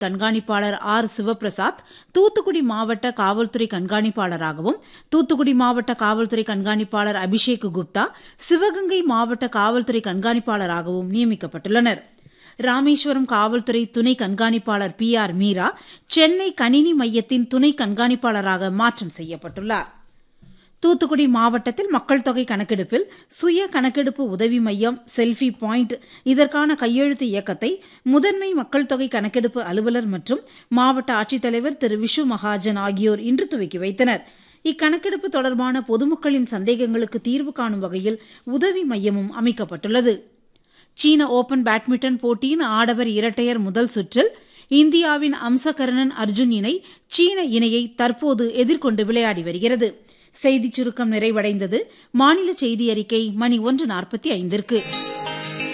கண்காணிப்பாளர் ஆர் சிவபிரசாத் தூத்துக்குடி மாவட்ட காவல்துறை கண்காணிப்பாளராகவும் தூத்துக்குடி மாவட்ட காவல்துறை கண்காணிப்பாளர் அபிஷேக் குப்தா சிவகங்கை மாவட்ட காவல்துறை கண்காணிப்பாளராகவும் நியமிக்கப்பட்டுள்ளனர் ராமேஸ்வரம் காவல்துறை துணை கண்காணிப்பாளர் பி ஆர் மீரா சென்னை கணினி மையத்தின் துணை கண்காணிப்பாளராக மாற்றம் செய்யப்பட்டுள்ளார் தூத்துக்குடி மாவட்டத்தில் மக்கள் தொகை கணக்கெடுப்பில் சுய கணக்கெடுப்பு உதவி மையம் செல்ஃபி பாயிண்ட் இதற்கான கையெழுத்து இயக்கத்தை முதன்மை மக்கள் தொகை கணக்கெடுப்பு அலுவலர் மற்றும் மாவட்ட ஆட்சித்தலைவர் திரு விஷு மகாஜன் ஆகியோர் இன்று துவக்கி வைத்தனர் இக்கணக்கெடுப்பு தொடர்பான பொதுமக்களின் சந்தேகங்களுக்கு தீர்வு காணும் வகையில் உதவி மையமும் அமைக்கப்பட்டுள்ளது சீன ஓபன் பேட்மிண்டன் போட்டியின் ஆடவர் இரட்டையர் முதல் சுற்றில் இந்தியாவின் அம்சகரணன் அர்ஜுன் இணை சீன இணையை தற்போது எதிர்கொண்டு விளையாடி வருகிறது செய்திச் சுருக்கம் நிறைவடைந்தது மாநில செய்தி அறிக்கை மணி ஒன்று நாற்பத்தி ஐந்திற்கு